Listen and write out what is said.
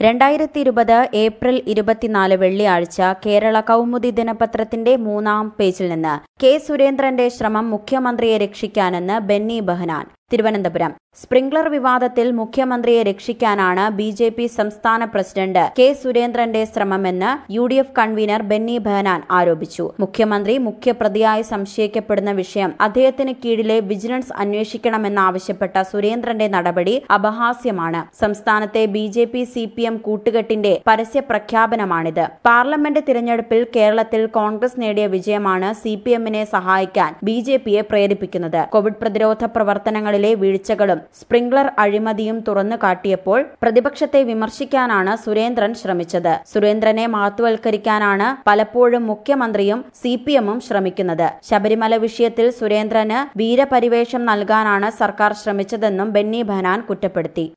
രണ്ടായിരത്തി ഇരുപത് ഏപ്രിൽ ഇരുപത്തിനാല് വെള്ളിയാഴ്ച കേരള കൗമുദി ദിനപത്രത്തിന്റെ മൂന്നാം പേജിൽ നിന്ന് കെ സുരേന്ദ്രന്റെ ശ്രമം മുഖ്യമന്ത്രിയെ രക്ഷിക്കാനെന്ന് ബെന്നി ബെഹനാൻ തിരുവനന്തപുരം സ്പ്രിംഗ്ലർ വിവാദത്തിൽ മുഖ്യമന്ത്രിയെ രക്ഷിക്കാനാണ് ബി ജെ പി സംസ്ഥാന പ്രസിഡന്റ് കെ സുരേന്ദ്രന്റെ ശ്രമമെന്ന് U D F convener Benny Behanan ആരോപിച്ചു മുഖ്യമന്ത്രി മുഖ്യപ്രതിയായി സംശയിക്കപ്പെടുന്ന വിഷയം അദ്ദേഹത്തിന് കീഴിലെ വിജിലൻസ് അന്വേഷിക്കണമെന്നാവശ്യപ്പെട്ട സുരേന്ദ്രന്റെ നടപടി അപഹാസ്യമാണ് സംസ്ഥാനത്തെ B J P C P M കൂട്ടുകെട്ടിന്റെ പരസ്യ പ്രഖ്യാപനമാണിത് പാർലമെന്റ് തിരഞ്ഞെടുപ്പിൽ കേരളത്തിൽ കോൺഗ്രസ് നേടിയ വിജയമാണ് സി പി എമ്മിനെ സഹായിക്കാൻ ബി ജെ പിയെ പ്രേരിപ്പിക്കുന്നത് കോവിഡ് പ്രതിരോധ പ്രവർത്തനങ്ങളിലെ വീഴ്ചകളും സ്പ്രിംഗ്ലർ അഴിമതിയും തുറന്നു കാട്ടിയപ്പോൾ പ്രതിപക്ഷത്തെ വിമർശിക്കാനാണ് സുരേന്ദ്രൻ ശ്രമിച്ചത് സുരേന്ദ്രനെ മഹത്വവൽക്കരിക്കാനാണ് പലപ്പോഴും മുഖ്യമന്ത്രിയും സി പി എമ്മും ശ്രമിക്കുന്നത് ശബരിമല വിഷയത്തിൽ സുരേന്ദ്രന് വീരപരിവേഷം നൽകാനാണ് സർക്കാർ ശ്രമിച്ചതെന്നും ബെന്നി ബെഹനാൻ കുറ്റപ്പെടുത്തി